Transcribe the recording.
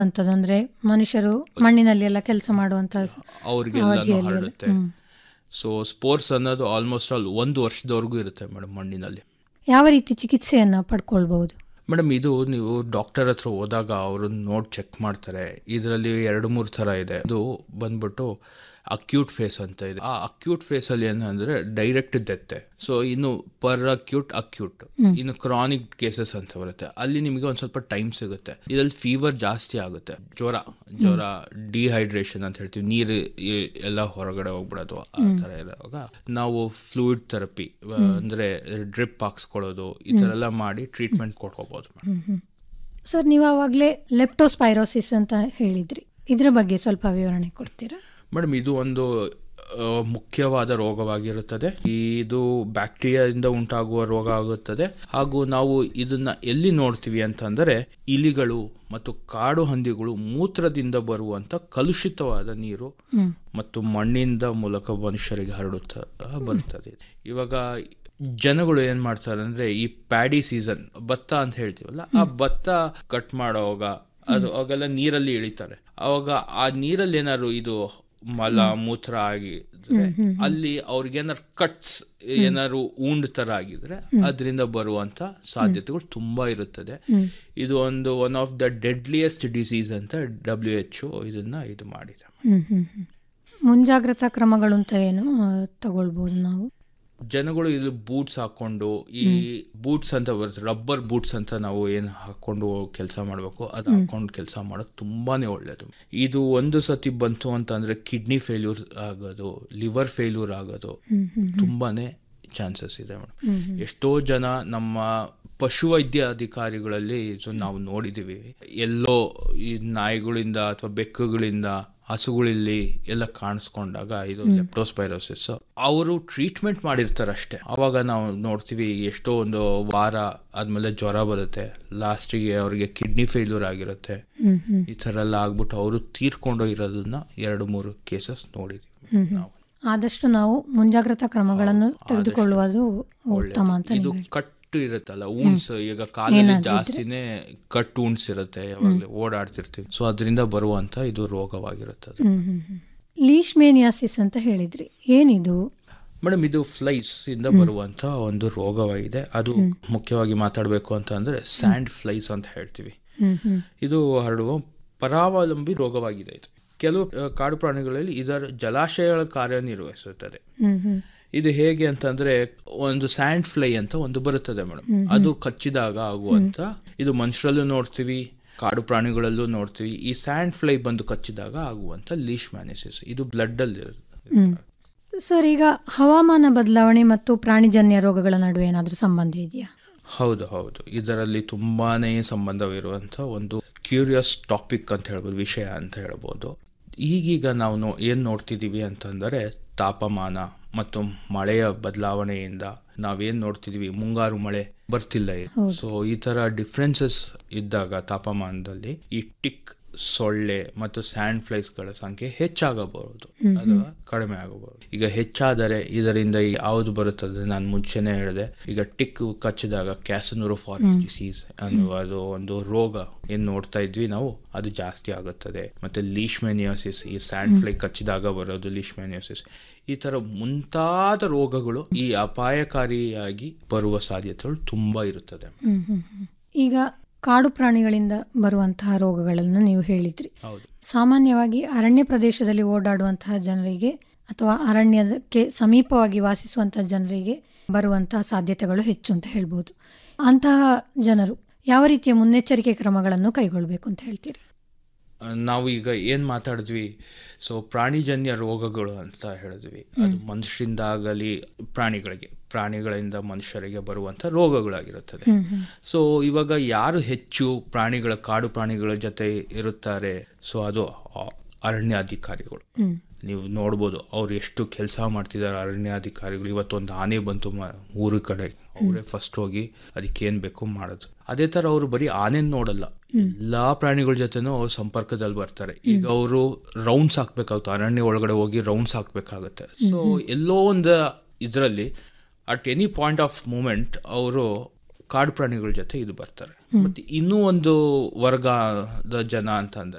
ಅಂತದಂದ್ರೆ ಮನುಷ್ಯರು ಮಣ್ಣಿನಲ್ಲಿ ಎಲ್ಲ ಕೆಲಸ ಮಾಡುವಂತ ಅವ್ರಿಗೆಲ್ಲ ಅವಧಿಯಲ್ಲಿ ಹರಡುತ್ತೆ ಸೊ ಸ್ಪೋರ್ಟ್ಸ್ ಅನ್ನೋದು ಆಲ್ಮೋಸ್ಟ್ ಆಲ್ ಒಂದು ವರ್ಷದವರೆಗೂ ಇರುತ್ತೆ ಮೇಡಮ್ ಮಣ್ಣಿನಲ್ಲಿ ಯಾವ ರೀತಿ ಚಿಕಿತ್ಸೆಯನ್ನ ಪಡ್ಕೊಳ್ಬಹುದು ಮೇಡಮ್ ಇದು ನೀವು ಡಾಕ್ಟರ್ ಹತ್ರ ಹೋದಾಗ ಅವರು ನೋಡಿ ಚೆಕ್ ಮಾಡ್ತಾರೆ ಇದರಲ್ಲಿ ಎರಡು ಮೂರು ಥರ ಇದೆ ಅದು ಬಂದ್ಬಿಟ್ಟು ಅಕ್ಯೂಟ್ ಫೇಸ್ ಅಂತ ಇದೆ ಆ ಅಕ್ಯೂಟ್ ಫೇಸಲ್ಲಿ ಏನಂದ್ರೆ ಡೈರೆಕ್ಟ್ ಡೆತ್ತೆ ಸೊ ಇನ್ನು ಪರ್ ಅಕ್ಯೂಟ್ ಅಕ್ಯೂಟ್ ಇನ್ನು ಕ್ರಾನಿಕ್ ಕೇಸಸ್ ಅಂತ ಬರುತ್ತೆ ಅಲ್ಲಿ ನಿಮಗೆ ಒಂದು ಸ್ವಲ್ಪ ಟೈಮ್ ಸಿಗುತ್ತೆ ಇದರಲ್ಲಿ ಫೀವರ್ ಜಾಸ್ತಿ ಆಗುತ್ತೆ ಜ್ವರ ಜ್ವರ ಡಿಹೈಡ್ರೇಷನ್ ಅಂತ ಹೇಳ್ತೀವಿ ನೀರು ಈ- ಎಲ್ಲ ಹೊರಗಡೆ ಹೋಗ್ಬಿಡೋದು ಆ ಥರ ಇರುವಾಗ ನಾವು ಫ್ಲೂಯಿಡ್ ಥೆರಪಿ ಅಂದ್ರೆ ಡ್ರಿಪ್ ಹಾಕ್ಸ್ಕೊಳ್ಳೋದು ಈ ಥರ ಎಲ್ಲ ಮಾಡಿ ಟ್ರೀಟ್ಮೆಂಟ್ ಕೊಡ್ಕೋಬಹುದು ಸರ್ ನೀವು ಆವಾಗಲೇ ಲೆಪ್ಟೋಸ್ಪೈರೋಸಿಸ್ ಅಂತ ಹೇಳಿದ್ರಿ ಇದ್ರ ಬಗ್ಗೆ ಸ್ವಲ್ಪ ವಿವರಣೆ ಕೊಡ್ತೀರಾ ಮೇಡಮ್ ಇದು ಒಂದು ಆ, ಮುಖ್ಯವಾದ ರೋಗವಾಗಿರುತ್ತದೆ ಇದು ಬ್ಯಾಕ್ಟೀರಿಯಾದಿಂದ ಉಂಟಾಗುವ ರೋಗ ಆಗುತ್ತದೆ ಹಾಗೂ ನಾವು ಇದನ್ನ ಎಲ್ಲಿ ನೋಡ್ತೀವಿ ಅಂತಂದರೆ ಇಲಿಗಳು ಮತ್ತು ಕಾಡು ಹಂದಿಗಳು ಮೂತ್ರದಿಂದ ಬರುವಂತ ಕಲುಷಿತವಾದ ನೀರು ಮತ್ತು ಮಣ್ಣಿಂದ ಮೂಲಕ ಮನುಷ್ಯರಿಗೆ ಹರಡುತ್ತಾ ಬರುತ್ತದೆ ಇವಾಗ ಜನಗಳು ಏನ್ ಮಾಡ್ತಾರೆ ಅಂದ್ರೆ ಈ ಪ್ಯಾಡಿ ಸೀಸನ್ ಭತ್ತ ಅಂತ ಹೇಳ್ತೀವಲ್ಲ ಆ ಭತ್ತ ಕಟ್ ಮಾಡೋವಾಗ ಅದು ಅವಾಗೆಲ್ಲ ನೀರಲ್ಲಿ ಇಳಿತಾರೆ ಅವಾಗ ಆ ನೀರಲ್ಲಿ ಏನಾದ್ರು ಇದು ಮಲ ಮೂತ್ರ ಆಗಿದ್ರೆ ಅಲ್ಲಿ ಅವ್ರಿಗೆ ಏನಾದ್ರು ಕಟ್ಸ್ ಏನಾದ್ರು ಉಂಡ್ ತರ ಆಗಿದ್ರೆ ಅದರಿಂದ ಬರುವಂತ ಸಾಧ್ಯತೆಗಳು ತುಂಬಾ ಇರುತ್ತದೆ ಇದು ಒಂದು one of the deadliest disease ಅಂತ ಡಬ್ಲ್ಯೂ ಎಚ್ ಇದನ್ನ ಇದು ಮಾಡಿದೆ ಹ್ಮ್ ಹ್ಮ್ ಹ್ಮ್. ಮುಂಜಾಗ್ರತಾ ಕ್ರಮಗಳು ಅಂತ ಏನು ಆ, ತಗೊಳ್ಬೋದು ನಾವು ಜನಗಳು ಇದು ಬೂಟ್ಸ್ ಹಾಕೊಂಡು ಈ ಬೂಟ್ಸ್ ಅಂತ ಬರುತ್ತೆ ರಬ್ಬರ್ ಬೂಟ್ಸ್ ಅಂತ ನಾವು ಏನು ಹಾಕೊಂಡು ಕೆಲಸ ಮಾಡಬೇಕು ಅದು ಹಾಕೊಂಡು ಕೆಲಸ ಮಾಡೋದು ತುಂಬಾನೇ ಒಳ್ಳೇದು ಇದು ಒಂದು ಸತಿ ಬಂತು ಅಂತಂದ್ರೆ ಕಿಡ್ನಿ ಫೇಲ್ಯೂರ್ ಆಗೋದು ಲಿವರ್ ಫೇಲ್ಯೂರ್ ಆಗೋದು ತುಂಬಾನೇ ಚಾನ್ಸಸ್ ಇದೆ ಮೇಡಮ್ ಎಷ್ಟೋ ಜನ ನಮ್ಮ ಪಶುವೈದ್ಯ ಅಧಿಕಾರಿಗಳಲ್ಲಿ ಇದು ನಾವು ನೋಡಿದೀವಿ ಎಲ್ಲೋ ಈ ನಾಯಿಗಳಿಂದ ಅಥವಾ ಬೆಕ್ಕುಗಳಿಂದ ಹಸುಗಳಲ್ಲಿ ಎಲ್ಲ ಕಾಣಿಸ್ಕೊಂಡಾಗ ಇದು ಲೆಪ್ಟೋಸ್ಪೈರೋಸಿಸ್ ಅವರು ಟ್ರೀಟ್ಮೆಂಟ್ ಮಾಡಿರ್ತಾರೆ ಅಷ್ಟೇ ಅವಾಗ ನಾವು ನೋಡ್ತೀವಿ ಎಷ್ಟೋ ಒಂದು ವಾರ ಆದ್ಮೇಲೆ ಜ್ವರ ಬರುತ್ತೆ ಲಾಸ್ಟಿಗೆ ಅವರಿಗೆ ಕಿಡ್ನಿ ಫೇಲ್ಯೂರ್ ಆಗಿರುತ್ತೆ ಈ ಥರ ಎಲ್ಲ ಆಗ್ಬಿಟ್ಟು ಅವರು ತೀರ್ಕೊಂಡು ಇರೋದನ್ನ ಎರಡು ಮೂರು ಕೇಸಸ್ ನೋಡಿದೀವಿ ನಾವು ಆದಷ್ಟು ನಾವು ಮುಂಜಾಗ್ರತಾ ಕ್ರಮಗಳನ್ನು ತೆಗೆದುಕೊಳ್ಳುವುದು ಉತ್ತಮ ಅಂತ ಇದು ನೀವು ಕಟ್ಟು ಇರುತ್ತಲ್ಲ ಊಣ್ಸ್ ಈಗ ಕಾಲಲ್ಲಿ ಜಾಸ್ತಿನೇ ಕಟ್ ಊಣ್ಸ್ ಇರುತ್ತೆ ಯಾವಾಗಲೂ ಓಡಾಡ್ತಿರ್ತೀವಿ ಸೊ ಅದರಿಂದ ಬರುವಂತ ಇದು ರೋಗವಾಗಿರುತ್ತದೆ ಹ್ಮ್ ಹ್ಮ್ ಹ್ಮ್. ಲೀಶ್ಮೇನಿಯಾಸಿಸ್ ಅಂತ ಹೇಳಿದ್ರಿ ಏನಿದು ಮೇಡಮ್ ಇದು ಫ್ಲೈಸ್ ಇಂದ ಬರುವಂತ ಒಂದು ರೋಗವಾಗಿದೆ ಅದು ಮುಖ್ಯವಾಗಿ ಮಾತಾಡಬೇಕು ಅಂತ ಅಂದ್ರೆ ಸ್ಯಾಂಡ್ ಫ್ಲೈಸ್ ಅಂತ ಹೇಳ್ತೀವಿ ಹ್ಮ್ ಹ್ಮ್ ಇದು ಹರಡುವ ಪರಾವಲಂಬಿ ರೋಗವಾಗಿದೆ ಇದು ಕೆಲವು ಆ, ಕಾಡು ಪ್ರಾಣಿಗಳಲ್ಲಿ ಇದರ ಜಲಾಶಯಗಳ ಕಾರ್ಯನಿರ್ವಹಿಸುತ್ತದೆ ಹ್ಮ್ ಹ್ಮ್ ಇದು ಹೇಗೆ ಅಂತಂದ್ರೆ ಒಂದು ಸ್ಯಾಂಡ್ ಫ್ಲೈ ಅಂತ ಒಂದು ಬರುತ್ತದೆ ಮೇಡಮ್ ಅದು ಕಚ್ಚಿದಾಗ ಆಗುವಂತ ಇದು ಮನುಷ್ಯರಲ್ಲೂ ನೋಡ್ತೀವಿ ಕಾಡು ಪ್ರಾಣಿಗಳಲ್ಲೂ ನೋಡ್ತೀವಿ ಈ ಸ್ಯಾಂಡ್ ಫ್ಲೈ ಬಂದು ಕಚ್ಚಿದಾಗ ಆಗುವಂತ ಲೀಶ್ ಮ್ಯಾನಿಸಿಸ್ ಇದು ಬ್ಲಡ್ ಅಲ್ಲಿ ಹ್ಮ್. ಸರ್ ಈಗ ಹವಾಮಾನ ಬದಲಾವಣೆ ಮತ್ತು ಪ್ರಾಣಿಜನ್ಯ ರೋಗಗಳ ನಡುವೆ ಏನಾದರೂ ಸಂಬಂಧ ಇದೆಯಾ ಹೌದು ಹೌದು ಇದರಲ್ಲಿ ತುಂಬಾನೇ ಸಂಬಂಧವಿರುವಂತ ಒಂದು ಕ್ಯೂರಿಯಸ್ ಟಾಪಿಕ್ ಅಂತ ಹೇಳ್ಬೋದು ವಿಷಯ ಅಂತ ಹೇಳ್ಬೋದು ಈಗೀಗ ನಾವು ನೋ ಏನು ನೋಡ್ತಿದ್ದೀವಿ ಅಂತಂದರೆ ತಾಪಮಾನ ಮತ್ತು ಮಳೆಯ ಬದಲಾವಣೆಯಿಂದ ನಾವೇನು ನೋಡ್ತಿದೀವಿ ಮುಂಗಾರು ಮಳೆ ಬರ್ತಿಲ್ಲ ಸೊ ಈ ತರ ಡಿಫ್ರೆನ್ಸಸ್ ಇದ್ದಾಗ ತಾಪಮಾನದಲ್ಲಿ ಈ ಟಿಕ್ ಸೊಳ್ಳೆ ಮತ್ತು ಸ್ಯಾಂಡ್ ಫ್ಲೈಸ್ಗಳ ಸಂಖ್ಯೆ ಹೆಚ್ಚಾಗಬಹುದು ಅಥವಾ ಕಡಿಮೆ ಆಗಬಹುದು ಈಗ ಹೆಚ್ಚಾದರೆ ಇದರಿಂದ ಯಾವುದು ಬರುತ್ತದೆ ನಾನು ಮುಂಚೆನೆ ಹೇಳಿದೆ ಈಗ ಟಿಕ್ ಕಚ್ಚಿದಾಗ ಕ್ಯಾಸನೂರೋ ಫಾರೆಸ್ಟ್ ಡಿಸೀಸ್ ಅನ್ನುವ ಅದು ಒಂದು ರೋಗ ಏನ್ ನೋಡ್ತಾ ಇದ್ವಿ ನಾವು ಅದು ಜಾಸ್ತಿ ಆಗುತ್ತದೆ ಮತ್ತೆ ಲೀಶ್ಮೆನಿಯೋಸಿಸ್ ಈ ಸ್ಯಾಂಡ್ ಫ್ಲೈ ಕಚ್ಚಿದಾಗ ಬರೋದು ಲೀಶ್ಮೆನಿಯೋಸಿಸ್ ಈ ತರ ಮುಂತಾದ ರೋಗಗಳು ಈ ಅಪಾಯಕಾರಿಯಾಗಿ ಬರುವ ಸಾಧ್ಯತೆಗಳು ತುಂಬಾ ಇರುತ್ತದೆ ಹ್ಮ್ ಹ್ಮ್ ಹ್ಮ್. ಈಗ ಕಾಡು ಪ್ರಾಣಿಗಳಿಂದ ಬರುವಂತಹ ರೋಗಗಳನ್ನು ನೀವು ಹೇಳಿದ್ರಿ ಹೌದು ಸಾಮಾನ್ಯವಾಗಿ ಅರಣ್ಯ ಪ್ರದೇಶದಲ್ಲಿ ಓಡಾಡುವಂತಹ ಜನರಿಗೆ ಅಥವಾ ಅರಣ್ಯಕ್ಕೆ ಸಮೀಪವಾಗಿ ವಾಸಿಸುವಂತಹ ಜನರಿಗೆ ಬರುವಂತಹ ಸಾಧ್ಯತೆಗಳು ಹೆಚ್ಚು ಅಂತ ಹೇಳ್ಬೋದು ಅಂತಹ ಜನರು ಯಾವ ರೀತಿಯ ಮುನ್ನೆಚ್ಚರಿಕೆ ಕ್ರಮಗಳನ್ನು ಕೈಗೊಳ್ಳಬೇಕು ಅಂತ ಹೇಳ್ತೀರಿ ನಾವು ಈಗ ಏನ್ ಮಾತಾಡಿದ್ವಿ ಸೊ ಪ್ರಾಣಿಜನ್ಯ ರೋಗಗಳು ಅಂತ ಹೇಳಿದ್ವಿ ಅದು ಮನುಷ್ಯರಿಂದ ಆಗಲಿ ಪ್ರಾಣಿಗಳಿಗೆ ಪ್ರಾಣಿಗಳಿಂದ ಮನುಷ್ಯರಿಗೆ ಬರುವಂತ ರೋಗಗಳಾಗಿರುತ್ತದೆ ಸೊ ಇವಾಗ ಯಾರು ಹೆಚ್ಚು ಪ್ರಾಣಿಗಳ ಕಾಡು ಪ್ರಾಣಿಗಳ ಜೊತೆ ಇರುತ್ತಾರೆ ಸೊ ಅದು ಆ- ಅರಣ್ಯಾಧಿಕಾರಿಗಳು ನೀವು ನೋಡ್ಬೋದು ಅವ್ರು ಎಷ್ಟು ಕೆಲಸ ಮಾಡ್ತಿದ್ದಾರೆ ಅರಣ್ಯಾಧಿಕಾರಿಗಳು ಇವತ್ತೊಂದು ಆನೆ ಬಂತು ಮ- ಊರ ಕಡೆ ಅವರೇ ಫಸ್ಟ್ ಹೋಗಿ ಅದಕ್ಕೆ ಏನ್ ಬೇಕು ಮಾಡೋದು ಅದೇ ತರ ಅವರು ಬರೀ ಆನೆನ್ ನೋಡಲ್ಲ ಎಲ್ಲಾ ಪ್ರಾಣಿಗಳ ಜೊತೆನೂ ಅವ್ರು ಸಂಪರ್ಕದಲ್ಲಿ ಬರ್ತಾರೆ ಈಗ ಅವರು ರೌಂಡ್ಸ್ ಹಾಕ್ಬೇಕಾಗುತ್ತೆ ಅರಣ್ಯ ಒಳಗಡೆ ಹೋಗಿ ರೌಂಡ್ಸ್ ಹಾಕ್ಬೇಕಾಗುತ್ತೆ ಸೊ ಎಲ್ಲೋ ಒಂದು ಇದರಲ್ಲಿ at any point of moment ಅವರು ಕಾಡು ಪ್ರಾಣಿಗಳ ಜೊತೆ ಇದು ಬರ್ತಾರೆ ಮತ್ತೆ ಇನ್ನೂ ಒಂದು ವರ್ಗದ ಜನ ಅಂತ ಅಂದ್ರೆ